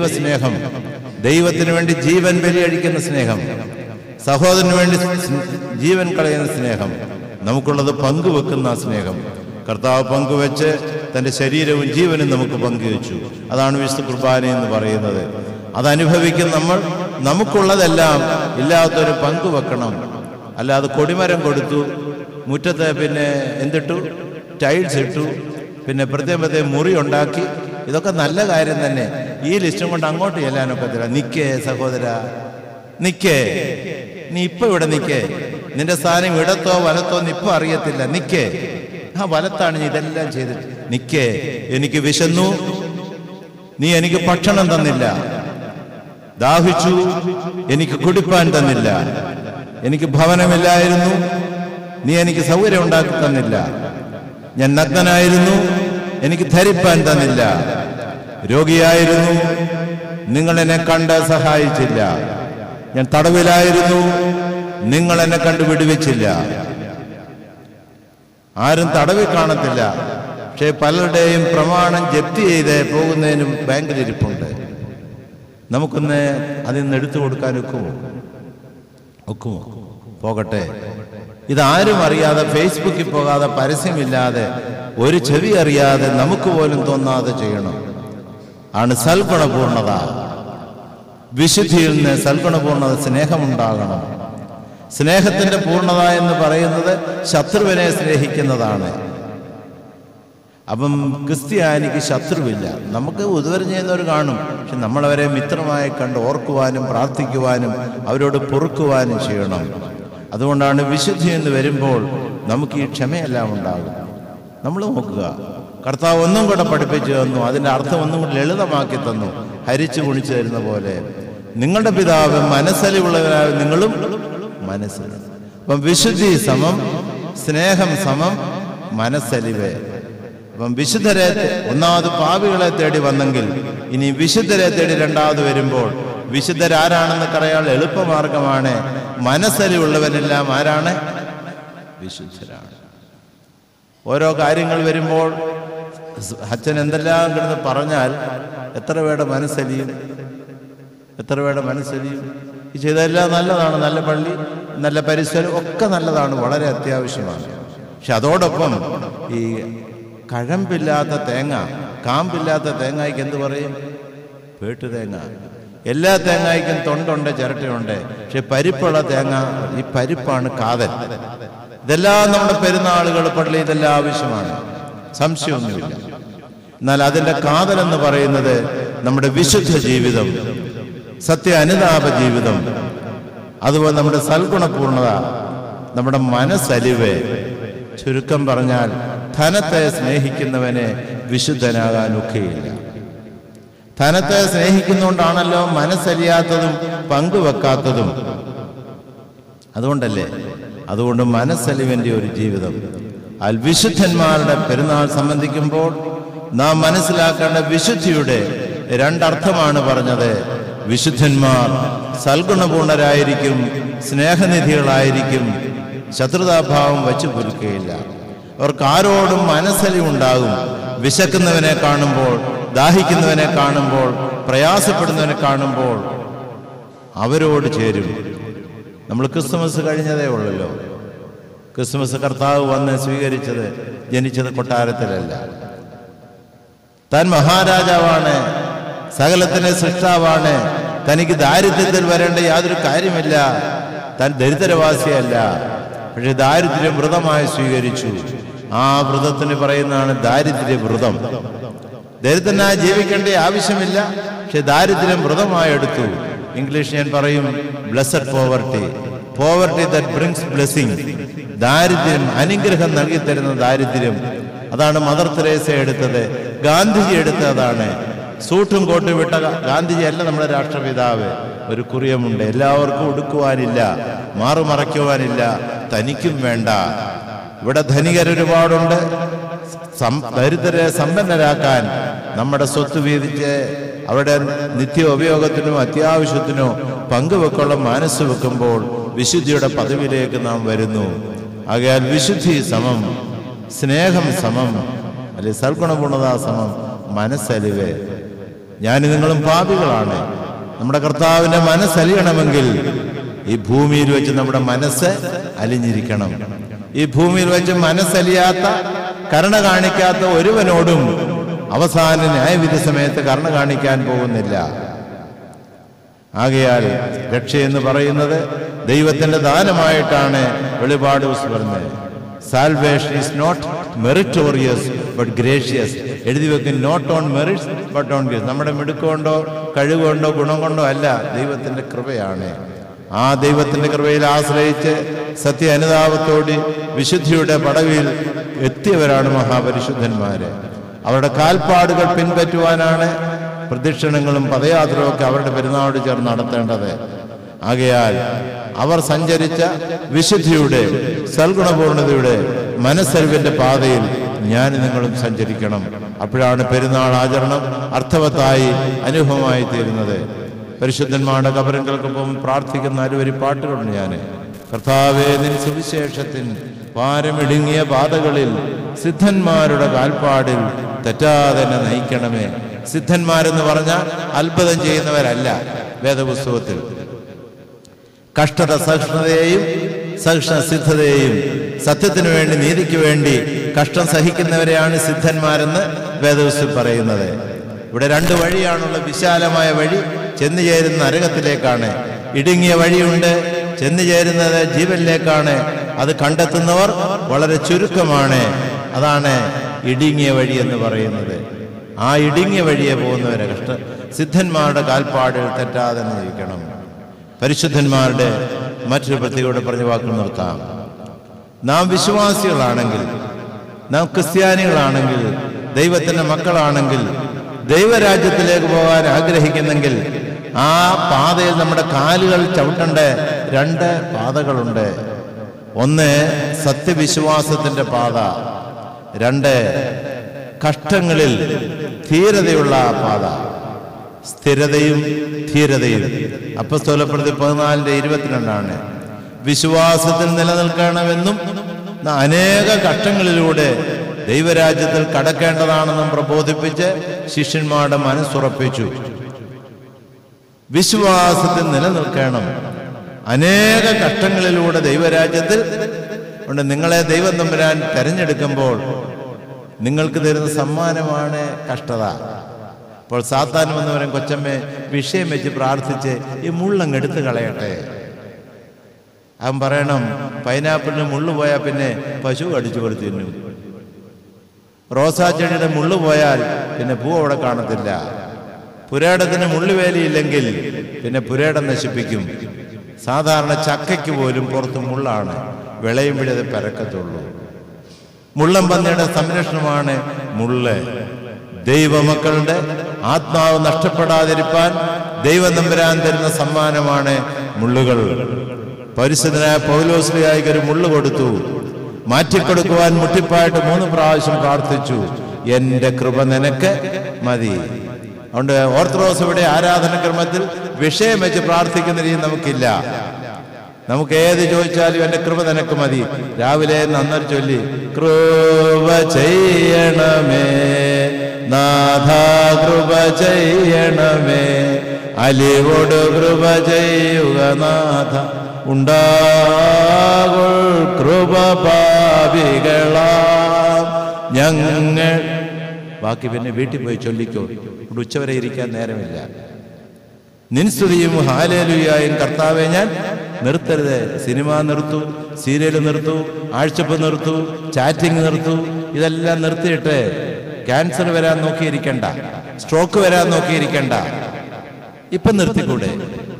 ദൈവസ്നേഹം ദൈവത്തിന് വേണ്ടി ജീവൻ ബലിയഴിക്കുന്ന സ്നേഹം സഹോദരന് വേണ്ടി സ് ജീവൻ കളയുന്ന സ്നേഹം നമുക്കുള്ളത് പങ്കുവെക്കുന്ന സ്നേഹം കർത്താവ് പങ്കുവെച്ച് തൻ്റെ ശരീരവും ജീവനും നമുക്ക് പങ്കുവെച്ചു അതാണ് വിശുദ്ധ കുർബാന എന്ന് പറയുന്നത് അതനുഭവിക്കുന്ന നമ്മൾ നമുക്കുള്ളതെല്ലാം ഇല്ലാത്തൊരു പങ്കുവെക്കണം അല്ലാതെ കൊടിമരം കൊടുത്തു മുറ്റത്ത് പിന്നെ എന്തിട്ടു ടൈൽസ് ഇട്ടു പിന്നെ പ്രത്യേകം പ്രത്യേകം മുറി ഉണ്ടാക്കി ഇതൊക്കെ നല്ല കാര്യം തന്നെ ഈ ലിസ്റ്റും കൊണ്ട് അങ്ങോട്ട് ചെല്ലാനൊക്കത്തില്ല നിക്കേ സഹോദര നിക്കേ നീ ഇപ്പൊ ഇവിടെ നിക്കേ നിന്റെ സ്ഥാനം ഇടത്തോ വലത്തോ എന്ന് ഇപ്പൊ അറിയത്തില്ല നിക്കേ ആ വലത്താണ് നീ ഇതെല്ലാം ചെയ്തിട്ട് നിക്കേ എനിക്ക് വിശന്നു നീ എനിക്ക് ഭക്ഷണം തന്നില്ല ദാഹിച്ചു എനിക്ക് കുടിപ്പാൻ തന്നില്ല എനിക്ക് ഭവനമില്ലായിരുന്നു നീ എനിക്ക് സൗകര്യം ഉണ്ടാക്കി തന്നില്ല ഞാൻ നഗ്നനായിരുന്നു എനിക്ക് ധരിപ്പാൻ തന്നില്ല രോഗിയായിരുന്നു നിങ്ങൾ എന്നെ കണ്ട് സഹായിച്ചില്ല ഞാൻ തടവിലായിരുന്നു നിങ്ങൾ എന്നെ കണ്ട് വിടുവിച്ചില്ല ആരും തടവിൽ കാണത്തില്ല പക്ഷേ പലരുടെയും പ്രമാണം ജപ്തി ചെയ്ത് പോകുന്നതിനും ബാങ്കിലിരിപ്പുണ്ട് നമുക്കൊന്ന് അതിൽ നിന്ന് എടുത്തു കൊടുക്കാൻ ഒക്കുമോ ഒക്കുമോ പോകട്ടെ ഇതാരും അറിയാതെ ഫേസ്ബുക്കിൽ പോകാതെ പരസ്യമില്ലാതെ ഒരു ചെവി അറിയാതെ നമുക്ക് പോലും തോന്നാതെ ചെയ്യണം ആണ് സൽഗുണപൂർണത വിശുദ്ധിയിൽ നിന്ന് സൽഗുണപൂർണത സ്നേഹമുണ്ടാകണം സ്നേഹത്തിന്റെ പൂർണ്ണത എന്ന് പറയുന്നത് ശത്രുവിനെ സ്നേഹിക്കുന്നതാണ് അപ്പം ക്രിസ്ത്യാനിക്ക് ശത്രുവില്ല നമുക്ക് ഉദ്വരം ചെയ്യുന്നവർ കാണും പക്ഷെ നമ്മളവരെ മിത്രമായി കണ്ട് ഓർക്കുവാനും പ്രാർത്ഥിക്കുവാനും അവരോട് പൊറുക്കുവാനും ചെയ്യണം അതുകൊണ്ടാണ് വിശുദ്ധി എന്ന് വരുമ്പോൾ നമുക്ക് ഈ ക്ഷമയെല്ലാം ഉണ്ടാകും നമ്മൾ നോക്കുക കർത്താവ് ഒന്നും കൂടെ പഠിപ്പിച്ചു തന്നു അതിൻ്റെ അർത്ഥം ഒന്നും കൂടി ലളിതമാക്കി തന്നു ഹരിച്ചു കുണിച്ചു തരുന്ന പോലെ നിങ്ങളുടെ പിതാവ് മനസ്സലിവുള്ളവരായ നിങ്ങളും മനസ്സിൽ അപ്പം വിശുദ്ധി സമം സ്നേഹം സമം മനസ്സലിവ് അപ്പം വിശുദ്ധരെ ഒന്നാമത് പാപികളെ തേടി വന്നെങ്കിൽ ഇനി വിശുദ്ധരെ തേടി രണ്ടാമത് വരുമ്പോൾ വിശുദ്ധരാരാണെന്ന് പറയാൻ എളുപ്പമാർഗമാണ് മനസ്സലിവുള്ളവരെല്ലാം ആരാണ് വിശുദ്ധരാണ് ഓരോ കാര്യങ്ങൾ വരുമ്പോൾ അച്ഛൻ എന്തെല്ലാം കിടന്ന് പറഞ്ഞാൽ എത്ര പേരുടെ മനസ്സലിയും എത്ര പേരുടെ മനസ്സലിയും ഈ ചെയ്തതെല്ലാം നല്ലതാണ് നല്ല പള്ളി നല്ല പരിസരം ഒക്കെ നല്ലതാണ് വളരെ അത്യാവശ്യമാണ് പക്ഷെ അതോടൊപ്പം ഈ കഴമ്പില്ലാത്ത തേങ്ങ കാമ്പില്ലാത്ത തേങ്ങയ്ക്ക് എന്ത് പറയും പേട്ടു തേങ്ങ എല്ലാ തേങ്ങയ്ക്കും തൊണ്ടുണ്ട് ചിരട്ടയുണ്ട് പക്ഷെ പരിപ്പുള്ള തേങ്ങ ഈ പരിപ്പാണ് കാതൽ ഇതെല്ലാം നമ്മുടെ പെരുന്നാളുകൾ പള്ളി ഇതെല്ലാം ആവശ്യമാണ് സംശയമൊന്നുമില്ല എന്നാൽ അതിൻ്റെ കാതൽ എന്ന് പറയുന്നത് നമ്മുടെ വിശുദ്ധ ജീവിതം സത്യ അനുതാപ ജീവിതം അതുപോലെ നമ്മുടെ സൽഗുണപൂർണത നമ്മുടെ മനസ്സലിവ് ചുരുക്കം പറഞ്ഞാൽ ധനത്തെ സ്നേഹിക്കുന്നവനെ വിശുദ്ധനാകാൻ ഒക്കെയില്ല ധനത്തെ സ്നേഹിക്കുന്നതുകൊണ്ടാണല്ലോ മനസ്സലിയാത്തതും പങ്കുവെക്കാത്തതും അതുകൊണ്ടല്ലേ അതുകൊണ്ട് മനസ്സലിവിൻ്റെ ഒരു ജീവിതം അൽ വിശുദ്ധന്മാരുടെ പെരുന്നാൾ സംബന്ധിക്കുമ്പോൾ നാം മനസ്സിലാക്കേണ്ട വിശുദ്ധിയുടെ രണ്ടർത്ഥമാണ് പറഞ്ഞത് വിശുദ്ധന്മാർ സൽഗുണപൂർണരായിരിക്കും സ്നേഹനിധികളായിരിക്കും ശത്രുതാഭാവം വച്ചു പുരുക്കുകയില്ല അവർക്ക് ആരോടും മനസ്സലിവുണ്ടാകും വിശക്കുന്നവനെ കാണുമ്പോൾ ദാഹിക്കുന്നവനെ കാണുമ്പോൾ പ്രയാസപ്പെടുന്നവനെ കാണുമ്പോൾ അവരോട് ചേരും നമ്മൾ ക്രിസ്മസ് കഴിഞ്ഞതേ ഉള്ളല്ലോ ക്രിസ്മസ് കർത്താവ് വന്ന് സ്വീകരിച്ചത് ജനിച്ചത് കൊട്ടാരത്തിലല്ല താൻ മഹാരാജാവാണ് സകലത്തിന്റെ സൃഷ്ടാവാണ് തനിക്ക് ദാരിദ്ര്യത്തിൽ വരേണ്ട യാതൊരു കാര്യമില്ല താൻ ദരിദ്രവാസിയല്ല പക്ഷെ ദാരിദ്ര്യം വ്രതമായി സ്വീകരിച്ചു ആ വ്രതത്തിന് പറയുന്നതാണ് ദാരിദ്ര്യ വ്രതം ദരിദ്രനായി ജീവിക്കേണ്ട ആവശ്യമില്ല പക്ഷെ ദാരിദ്ര്യം വ്രതമായി എടുത്തു ഇംഗ്ലീഷ് ഞാൻ പറയും blessed poverty poverty that brings blessing ദാരിദ്ര്യം അനുഗ്രഹം നൽകി തരുന്ന ദാരിദ്ര്യം അതാണ് മദർ തെരേസ എടുത്തത് ഗാന്ധിജി എടുത്തതാണ് സൂട്ടും കോട്ടും വിട്ട ഗാന്ധിജി അല്ല നമ്മുടെ രാഷ്ട്രപിതാവ് ഒരു കുറിയമുണ്ട് എല്ലാവർക്കും ഉടുക്കുവാനില്ല മാറുമറയ്ക്കുവാനില്ല തനിക്കും വേണ്ട ഇവിടെ ധനികർ ഒരുപാടുണ്ട് സം- ദരിദ്രരെ സമ്പന്നരാക്കാൻ നമ്മുടെ സ്വത്ത് വീതിച്ച് അവരുടെ നിത്യ ഉപയോഗത്തിനോ അത്യാവശ്യത്തിനോ പങ്കുവെക്കുള്ള മനസ്സ് വെക്കുമ്പോൾ വിശുദ്ധിയുടെ പദവിയിലേക്ക് നാം വരുന്നു ആകയാൽ വിശുദ്ധി സമം സ്നേഹം സമം അല്ലെ സൽഗുണപൂർണത സമം മനസ്സലിവ് ഞാൻ നിങ്ങളും പാപികളാണ് നമ്മുടെ കർത്താവിന്റെ മനസ്സലിയണമെങ്കിൽ ഈ ഭൂമിയിൽ വെച്ച് നമ്മുടെ മനസ്സ് അലിഞ്ഞിരിക്കണം ഈ ഭൂമിയിൽ വെച്ച് മനസ്സലിയാത്ത കരുണ കാണിക്കാത്ത ഒരുവനോടും അവസാന ന്യായവിധി സമയത്ത് കരുണ കാണിക്കാൻ പോകുന്നില്ല ആകയാൽ രക്ഷയെന്ന് പറയുന്നത് ദൈവത്തിന്റെ ദാനമായിട്ടാണ് വെളിപാട് ദിവസം പറഞ്ഞത് salvation is not meritorious but gracious എഴുതി വെക്കും not on merits but on grace നമ്മുടെ മിടുക്കൊണ്ടോ കഴിവുകൊണ്ടോ ഗുണം കൊണ്ടോ അല്ല ദൈവത്തിന്റെ കൃപയാണ് ആ ദൈവത്തിന്റെ കൃപയിൽ ആശ്രയിച്ച് സത്യ അനുതാപത്തോടി വിശുദ്ധിയുടെ പടവിൽ എത്തിയവരാണ് മഹാപരിശുദ്ധന്മാര് അവരുടെ കാൽപ്പാടുകൾ പിൻപറ്റുവാനാണ് പ്രദക്ഷിണങ്ങളും പദയാത്രയും ഒക്കെ അവരുടെ പെരുന്നാളോട് ചേർന്ന് നടത്തേണ്ടത് ആകയാൽ അവർ സഞ്ചരിച്ച വിശുദ്ധിയുടെ സൽഗുണപൂർണതയുടെ മനസ്സരിവിന്റെ പാതയിൽ ഞാൻ നിങ്ങളും സഞ്ചരിക്കണം അപ്പോഴാണ് പെരുന്നാൾ ആചരണം അർത്ഥവത്തായി അനുഭവമായി തീരുന്നത് പരിശുദ്ധന്മാരുടെ കബരങ്ങൾക്കൊപ്പം പ്രാർത്ഥിക്കുന്ന അരുവരി പാട്ടുകളുണ്ട് ഞാൻ കർത്താവേ നിൻ സുവിശേഷത്തിൻ പാരമിടുങ്ങിയ പാതകളിൽ സിദ്ധന്മാരുടെ കാൽപ്പാടിൽ തെറ്റാതെ എന്നെ നയിക്കണമേ സിദ്ധന്മാരെന്ന് പറഞ്ഞാൽ അത്ഭുതം ചെയ്യുന്നവരല്ല വേദപുസ്തകത്തിൽ കഷ്ടത സഹിഷ്ണുതയെയും സഹിഷ്ണ സിദ്ധതയെയും സത്യത്തിനു വേണ്ടി നീതിക്ക് വേണ്ടി കഷ്ടം സഹിക്കുന്നവരെയാണ് സിദ്ധന്മാരെന്ന് വേദപുസ്തകം പറയുന്നത് ഇവിടെ രണ്ട് വഴിയാണുള്ള വിശാലമായ വഴി ചെന്നു ചേരുന്ന നരകത്തിലേക്കാണ് ഇടുങ്ങിയ വഴിയുണ്ട് ചെന്നു ചേരുന്നത് ജീവനിലേക്കാണ് അത് കണ്ടെത്തുന്നവർ വളരെ ചുരുക്കമാണ് അതാണ് ഇടുങ്ങിയ വഴി എന്ന് പറയുന്നത് ആ ഇടുങ്ങിയ വഴിയെ പോകുന്നവരെ കഷ്ട സിദ്ധന്മാരുടെ കാൽപ്പാടിൽ തെറ്റാതെ ജീവിക്കണം പരിശുദ്ധന്മാരുടെ മറ്റൊരു പ്രത്യേകത പറഞ്ഞ വാക്കുകൾ നിർത്താം നാം വിശ്വാസികളാണെങ്കിൽ നാം ക്രിസ്ത്യാനികളാണെങ്കിൽ ദൈവത്തിന്റെ മക്കളാണെങ്കിൽ ദൈവരാജ്യത്തിലേക്ക് പോകാൻ ആഗ്രഹിക്കുന്നെങ്കിൽ ആ പാതയിൽ നമ്മുടെ കാലുകൾ ചവിട്ടേണ്ട രണ്ട് പാതകളുണ്ട് ഒന്ന് സത്യവിശ്വാസത്തിന്റെ പാത രണ്ട് കഷ്ടങ്ങളിൽ ധീരതയുള്ള പാത സ്ഥിരതയും ധീരതയും അപ്പസ്തോലപ്രതി പതിനാലിന്റെ ഇരുപത്തിരണ്ടാണ് വിശ്വാസത്തിൽ നിലനിൽക്കണമെന്നും ന- അനേക കഷ്ടങ്ങളിലൂടെ ദൈവരാജ്യത്തിൽ കടക്കേണ്ടതാണെന്നും പ്രബോധിപ്പിച്ച് ശിഷ്യന്മാരുടെ മനസ്സുറപ്പിച്ചു വിശ്വാസത്തിൽ നിലനിൽക്കണം അനേക കഷ്ടങ്ങളിലൂടെ ദൈവരാജ്യത്തിൽ ഉണ്ട് നിങ്ങളെ ദൈവം തമ്പുരാൻ തെരഞ്ഞെടുക്കുമ്പോൾ നിങ്ങൾക്ക് തരുന്ന സമ്മാനമാണ് കഷ്ടത അപ്പോൾ സാത്താൻ വന്നവരൻ കൊച്ചമ്മേ വിഷയം വെച്ച് പ്രാർത്ഥിച്ച് ഈ മുള്ളങ്ങ് എടുത്തു കളയട്ടെ അവൻ പറയണം പൈനാപ്പിളിന് മുള്ളു പോയാൽ പിന്നെ പശു കടിച്ചു കൊടുത്തു തിന്നും റോസാ ചെടിയുടെ മുള്ളു പോയാൽ പിന്നെ പൂ അവിടെ കാണത്തില്ല പുരേടത്തിന് മുള്ളുവേലിയില്ലെങ്കിൽ പിന്നെ പുരേടം നശിപ്പിക്കും സാധാരണ ചക്കയ്ക്ക് പോലും പുറത്ത് മുള്ളാണ് വിളയുമ്പോഴേ അത് പരക്കത്തുള്ളൂ മുള്ളം പന്നിയുടെ സംരക്ഷണമാണ് മുള്ള് ദൈവമക്കളുടെ ആത്മാവ് നഷ്ടപ്പെടാതിരിക്കാൻ ദൈവം നമ്പരാൻ തരുന്ന സമ്മാനമാണ് മുള്ളുകൾ പരിശുദ്ധനായ പൗലോസ്ലിയായിക്ക് ഒരു മുള്ളു കൊടുത്തു മാറ്റിക്കൊടുക്കുവാൻ മുട്ടിപ്പായിട്ട് മൂന്ന് പ്രാവശ്യം പ്രാർത്ഥിച്ചു എന്റെ കൃപ നിനക്ക് മതി അതുകൊണ്ട് ഓർത്തഡോക്സ് ഇവിടെ ആരാധനക്രമത്തിൽ വിഷയം വെച്ച് പ്രാർത്ഥിക്കുന്ന രീതി നമുക്കില്ല നമുക്ക് ഏത് ചോദിച്ചാലും എന്റെ കൃപ നിനക്ക് മതി രാവിലെ നന്നർ ചൊല്ലി കൃപ ചെയ്യണമേ നാഥ കൃപ ചെയ്യണമേ അലിവോട് കൃപ ചെയ്യുക നാഥ ഉണ്ടാകുൾ കൃപ പാപികളാം ഞങ്ങൾ ബാക്കി പിന്നെ വീട്ടിൽ പോയി ചൊല്ലിക്കോ ഇവിടെ ഉച്ചവരെ ഇരിക്കാൻ നേരമില്ല നിൻസ്തുതിയും ഹാലേലുയായും കർത്താവെ ഞാൻ നിർത്തരുത് സിനിമ നിർത്തു സീരിയൽ നിർത്തു ആഴ്ചപ്പ് നിർത്തു ചാറ്റിംഗ് നിർത്തു ഇതെല്ലാം നിർത്തിയിട്ട് ക്യാൻസർ വരാൻ നോക്കിയിരിക്കണ്ട സ്ട്രോക്ക് വരാൻ നോക്കിയിരിക്കണ്ട ഇപ്പൊ നിർത്തിക്കൂടെ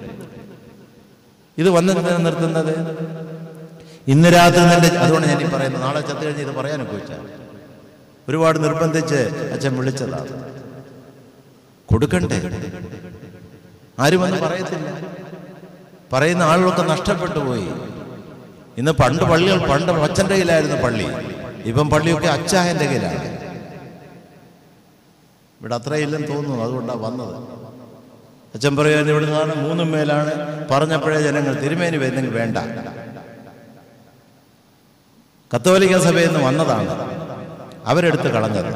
ഇത് വന്ന് നിർത്തുന്നത് ഇന്ന് രാത്രി നിന്റെ അതുകൊണ്ട് ഞാൻ ഈ പറയുന്നത് നാളെ ചത്തു കഴിഞ്ഞ് ഇത് പറയാനൊക്കെ വെച്ചാൽ ഒരുപാട് നിർബന്ധിച്ച് അച്ഛൻ വിളിച്ചതാണ് കൊടുക്കണ്ടേ ആരും വന്ന് പറയത്തില്ല പറയുന്ന ആളുകളൊക്കെ നഷ്ടപ്പെട്ടു പോയി ഇന്ന് പണ്ട് പള്ളികൾ പണ്ട് അച്ഛൻ്റെ കയ്യിലായിരുന്നു പള്ളി ഇപ്പം പള്ളിയൊക്കെ അച്ചായൻ്റെ കയ്യിലാണ് ഇവിടെ അത്രയില്ലെന്ന് തോന്നുന്നു അതുകൊണ്ടാണ് വന്നത് അച്ഛൻ പറയാൻ ഇവിടെ നിന്നാണ് മൂന്നും മേലാണ് പറഞ്ഞപ്പോഴേ ജനങ്ങൾ തിരുമേനി വരുന്നെങ്കിൽ വേണ്ട കത്തോലിക്ക സഭയിൽ നിന്ന് വന്നതാണ് അവരെടുത്ത് കളഞ്ഞത്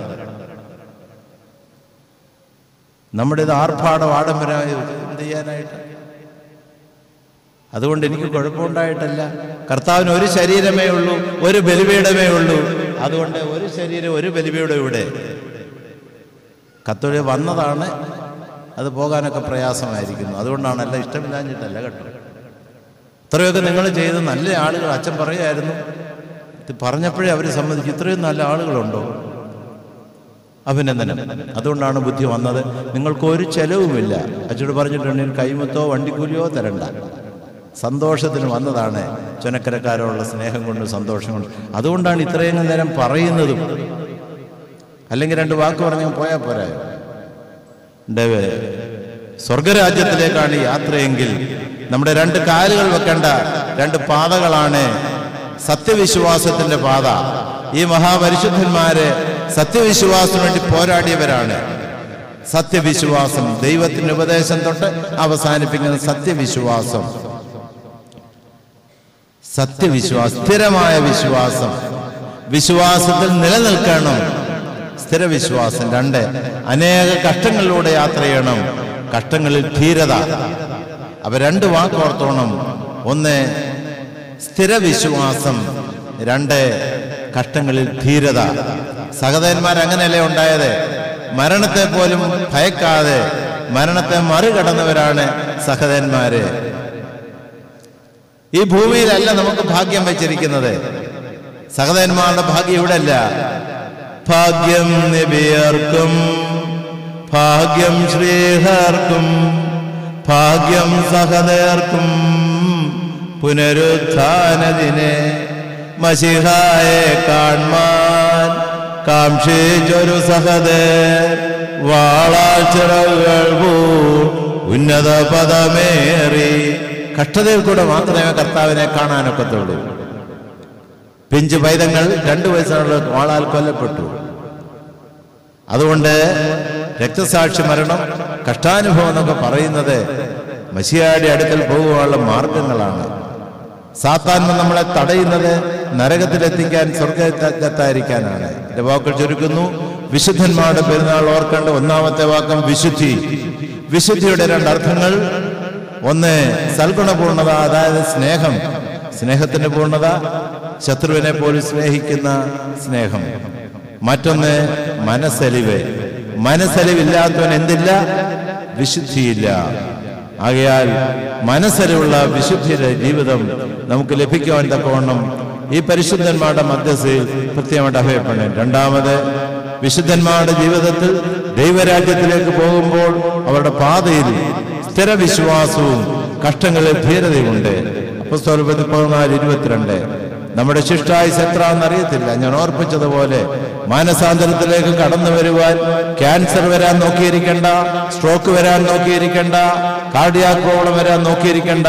നമ്മുടെ ഇത് ആർഭാടം ആഡംബരമായി എന്ത് ചെയ്യാനായിട്ട് അതുകൊണ്ട് എനിക്ക് കുഴപ്പമുണ്ടായിട്ടല്ല കർത്താവിന് ഒരു ശരീരമേ ഉള്ളൂ ഒരു ബലിപീഠമേ ഉള്ളൂ അതുകൊണ്ട് ഒരു ശരീരം ഒരു ബലിപീഠം ഇവിടെ കത്തോഴി വന്നതാണ് അത് പോകാനൊക്കെ പ്രയാസമായിരിക്കുന്നു അതുകൊണ്ടാണ് എല്ലാം ഇഷ്ടമില്ലാഞ്ഞിട്ടല്ല കേട്ടോ ഇത്രയൊക്കെ നിങ്ങൾ ചെയ്ത് നല്ല ആളുകൾ അച്ഛൻ പറയുമായിരുന്നു ഇത് പറഞ്ഞപ്പോഴേ അവർ സമ്മതിച്ചു ഇത്രയും നല്ല ആളുകളുണ്ടോ അഭിനന്ദനം അതുകൊണ്ടാണ് ബുദ്ധി വന്നത് നിങ്ങൾക്ക് ഒരു ചെലവുമില്ല അച്ഛനോട് പറഞ്ഞിട്ടുണ്ടെങ്കിൽ കൈമുത്തോ വണ്ടിക്കൂലിയോ തരണ്ട സന്തോഷത്തിന് വന്നതാണ് ചുനക്കരക്കാരോടുള്ള സ്നേഹം കൊണ്ട് സന്തോഷം കൊണ്ട് അതുകൊണ്ടാണ് ഇത്രയും നേരം പറയുന്നതും അല്ലെങ്കിൽ രണ്ട് വാക്ക് പറഞ്ഞ് പോയാൽ പോരായോ ഡേവേ സ്വർഗരാജ്യത്തിലേക്കാണ് ഈ യാത്രയെങ്കിൽ നമ്മുടെ രണ്ട് കാലുകൾ വെക്കേണ്ട രണ്ട് പാതകളാണ് സത്യവിശ്വാസത്തിന്റെ പാത ഈ മഹാപരിശുദ്ധന്മാര് സത്യവിശ്വാസത്തിന് വേണ്ടി പോരാടിയവരാണ് സത്യവിശ്വാസം ദൈവത്തിന്റെ ഉപദേശം തൊട്ട് അവസാനിപ്പിക്കുന്ന സത്യവിശ്വാസം സത്യവിശ്വാസം സ്ഥിരമായ വിശ്വാസം വിശ്വാസത്തിൽ നിലനിൽക്കണം സ്ഥിരവിശ്വാസം രണ്ട് അനേക കഷ്ടങ്ങളിലൂടെ യാത്ര ചെയ്യണം കഷ്ടങ്ങളിൽ ധീരത അവ രണ്ട് വാക്കോർത്തോണം ഒന്ന് സ്ഥിരവിശ്വാസം രണ്ട് കഷ്ടങ്ങളിൽ ധീരത സഹതന്മാർ അങ്ങനെയല്ലേ ഉണ്ടായത് മരണത്തെ പോലും ഭയക്കാതെ മരണത്തെ മറികടന്നവരാണ് സഹതന്മാര് ഈ ഭൂമിയിലല്ല നമുക്ക് ഭാഗ്യം വെച്ചിരിക്കുന്നത് സഹതന്മാരുടെ ഭാഗ്യം ഇവിടെ അല്ല ഭാഗ്യം നിബിയർക്കും ഭാഗ്യം ശ്രീഹർക്കും ഭാഗ്യം സഹദേർക്കും പുനരുത്ഥാനദിനെ മഷിഹായെ കാൺമാൻ കാക്ഷിച്ചൊരു സഹദേർ വാളാച്ചിറകൾ പൂ ഉന്നത പദമേറി കഷ്ടതയിൽ കൂടെ മാത്രമേ കർത്താവിനെ കാണാനൊക്കത്തുള്ളൂ പിഞ്ചു പൈതങ്ങൾ രണ്ടു വയസ്സുള്ള വാളാൽ കൊല്ലപ്പെട്ടു അതുകൊണ്ട് രക്തസാക്ഷി മരണം കഷ്ടാനുഭവം എന്നൊക്കെ പറയുന്നത് മസിയാടി അടുക്കൽ പോകുവാനുള്ള മാർഗങ്ങളാണ് സാത്താൻ നമ്മളെ തടയുന്നത് നരകത്തിലെത്തിക്കാൻ സ്വർഗത്തെത്താതിരിക്കാനാണ് എന്റെ വാക്കുകൾ ചുരുക്കുന്നു വിശുദ്ധന്മാരുടെ പെരുന്നാൾ ഓർക്കേണ്ട ഒന്നാമത്തെ വാക്കം വിശുദ്ധി വിശുദ്ധിയുടെ രണ്ടർത്ഥങ്ങൾ ഒന്ന് സൽഗുണപൂർണത അതായത് സ്നേഹം സ്നേഹത്തിന്റെ പൂർണ്ണത ശത്രുവിനെ പോലും സ്നേഹിക്കുന്ന സ്നേഹം മറ്റൊന്ന് മനസ്സലിവ് മനസ്സലിവില്ലാത്തവൻ എന്തില്ല വിശുദ്ധിയില്ല ആകയാൽ മനസ്സലിവുള്ള വിശുദ്ധിയുടെ ജീവിതം നമുക്ക് ലഭിക്കുവാൻ തക്കവണ്ണം ഈ പരിശുദ്ധന്മാരുടെ മധ്യസ്ഥയിൽ പ്രത്യേകമായിട്ട് അഭയപ്പെടണം രണ്ടാമത് വിശുദ്ധന്മാരുടെ ജീവിതത്തിൽ ദൈവരാജ്യത്തിലേക്ക് പോകുമ്പോൾ അവരുടെ പാതയിൽ സ്ഥിരവിശ്വാസവും കഷ്ടങ്ങളിൽ ധീരതയുമുണ്ട് പുസ്തകം പതിനാല് ഇരുപത്തിരണ്ട് നമ്മുടെ ശിഷ്ടായുസ് എത്ര എന്നറിയത്തില്ല ഞാൻ ഓർപ്പിച്ചതുപോലെ മാനസാന്തരത്തിലേക്ക് കടന്നു വരുവാൻ ക്യാൻസർ വരാൻ നോക്കിയിരിക്കണ്ട സ്ട്രോക്ക് വരാൻ നോക്കിയിരിക്കണ്ട കാർഡിയാക് പ്രോബ്ലം വരാൻ നോക്കിയിരിക്കണ്ട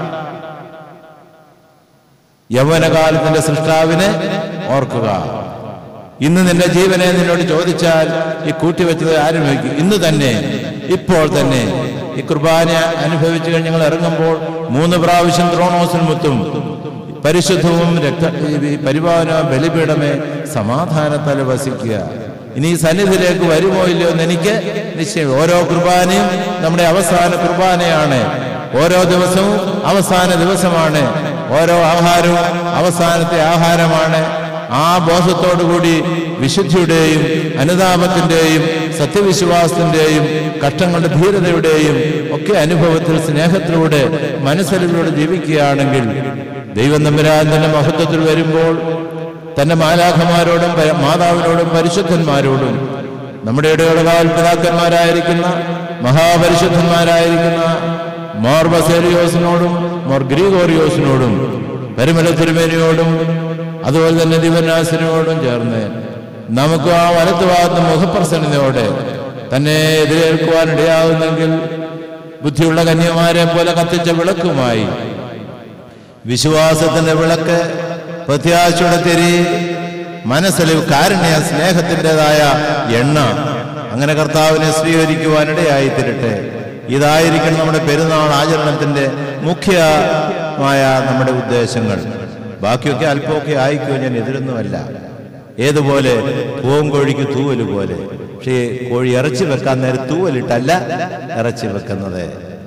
യൗവനകാലത്തിന്റെ സൃഷ്ടാവിനെ ഓർക്കുക ഇന്ന് നിന്റെ ജീവനെ നിന്നോട് ചോദിച്ചാൽ ഈ കൂട്ടിവെച്ചത് ആരും വയ്ക്കും ഇന്ന് തന്നെ ഇപ്പോൾ തന്നെ ഈ കുർബാന അനുഭവിച്ചു കഴിഞ്ഞ് ഞങ്ങൾ ഇറങ്ങുമ്പോൾ മൂന്ന് പ്രാവശ്യം ത്രോണോസിൽ മുത്തും പരിശുദ്ധവും രക്ത ഈ പരിപാലന ബലിപീഠമേ സമാധാനത്താൽ വസിക്കുക ഇനി ഈ സന്നിധിയിലേക്ക് വരുമോ ഇല്ലയോ എന്ന് എനിക്ക് നിശ്ചയം ഓരോ കുർബാനയും നമ്മുടെ അവസാന കുർബാനയാണ് ഓരോ ദിവസവും അവസാന ദിവസമാണ് ഓരോ ആഹാരവും അവസാനത്തെ ആഹാരമാണ് ആ ബോധത്തോടുകൂടി വിശുദ്ധിയുടെയും അനുതാപത്തിന്റെയും സത്യവിശ്വാസത്തിന്റെയും കഷ്ടങ്ങളുടെ ധീരതയുടെയും ഒക്കെ അനുഭവത്തിൽ സ്നേഹത്തിലൂടെ മനസ്സലിലൂടെ ജീവിക്കുകയാണെങ്കിൽ ദൈവം തമ്പുരാൻ തന്റെ മഹത്വത്തിൽ വരുമ്പോൾ തന്റെ മാലാഖമാരോടും പ- മാതാവിനോടും പരിശുദ്ധന്മാരോടും നമ്മുടെ ഇടയുടെ കാൽ പിതാക്കന്മാരായിരിക്കുന്ന മഹാപരിശുദ്ധന്മാരായിരിക്കുന്ന മോർ ബസേലിയോസിനോടും മോർ ഗ്രീഗോറിയോസിനോടും പരിമല തിരുമേനിയോടും അതുപോലെ തന്നെ ദിവനാസിനോടും ചേർന്ന് നമുക്ക് ആ വലത്ത് ഭാഗത്ത് മുഖപ്രസന്നതയോടെ തന്നെ എതിരേൽക്കുവാൻ ഇടയാകുന്നെങ്കിൽ ബുദ്ധിയുള്ള കന്യമാരെ പോലെ കത്തിച്ച വിളക്കുമായി വിശ്വാസത്തിന്റെ വിളക്ക് പ്രത്യാശയുടെ തിരി മനസ്സലിവ് കാരുണ്യ സ്നേഹത്തിൻ്റെതായ എണ്ണ അങ്ങനെ കർത്താവിനെ സ്വീകരിക്കുവാനിടയായി തീരട്ടെ ഇതായിരിക്കണം നമ്മുടെ പെരുന്നാൾ ആചരണത്തിന്റെ മുഖ്യമായ നമ്മുടെ ഉദ്ദേശങ്ങൾ ബാക്കിയൊക്കെ അല്പമൊക്കെ ആയിക്കോ ഞാൻ എതിരൊന്നുമല്ല ഏതുപോലെ പൂവൻകോഴിക്ക് തൂവല് പോലെ പക്ഷേ കോഴി ഇറച്ചി വെക്കാൻ നേരം തൂവലിട്ടല്ല ഇറച്ചി വെക്കുന്നത്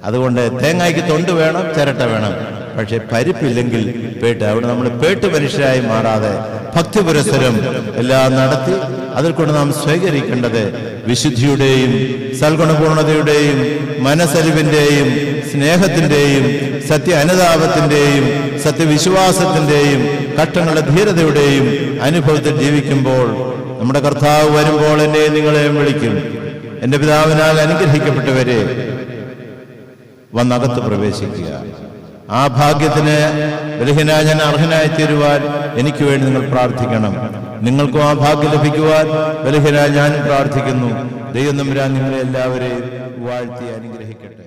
അതുകൊണ്ട് തേങ്ങയ്ക്ക് തൊണ്ട് വേണം ചിരട്ട വേണം പക്ഷെ പരിപ്പില്ലെങ്കിൽ പേട്ട് അവിടെ നമ്മൾ പേട്ട് മനുഷ്യരായി മാറാതെ ഭക്തി പുരസ്സരം എല്ലാം നടത്തി അതിൽ കൊണ്ട് നാം സ്വീകരിക്കേണ്ടത് വിശുദ്ധിയുടെയും സൽഗുണപൂർണതയുടെയും മനസ്സലിവിന്റെയും സ്നേഹത്തിന്റെയും സത്യ അനുതാപത്തിന്റെയും സത്യവിശ്വാസത്തിന്റെയും കഷ്ടങ്ങളുടെ ധീരതയുടെയും അനുഭവത്തിൽ ജീവിക്കുമ്പോൾ നമ്മുടെ കർത്താവ് വരുമ്പോൾ എന്നെ നിങ്ങളെയും വിളിക്കും എന്റെ പിതാവിനാൽ അനുഗ്രഹിക്കപ്പെട്ടവരെ വന്നകത്ത് പ്രവേശിക്കുക ആ ഭാഗ്യത്തിന് ബലഹീനായ ഞാൻ അർഹനായി തീരുവാൻ എനിക്ക് വേണ്ടി നിങ്ങൾ പ്രാർത്ഥിക്കണം നിങ്ങൾക്കും ആ ഭാഗ്യം ലഭിക്കുവാൻ ബലഹീനായ ഞാൻ പ്രാർത്ഥിക്കുന്നു ദൈവം നമ്പുരാൻ നിങ്ങളെ എല്ലാവരെയും വാഴ്ത്തി അനുഗ്രഹിക്കട്ടെ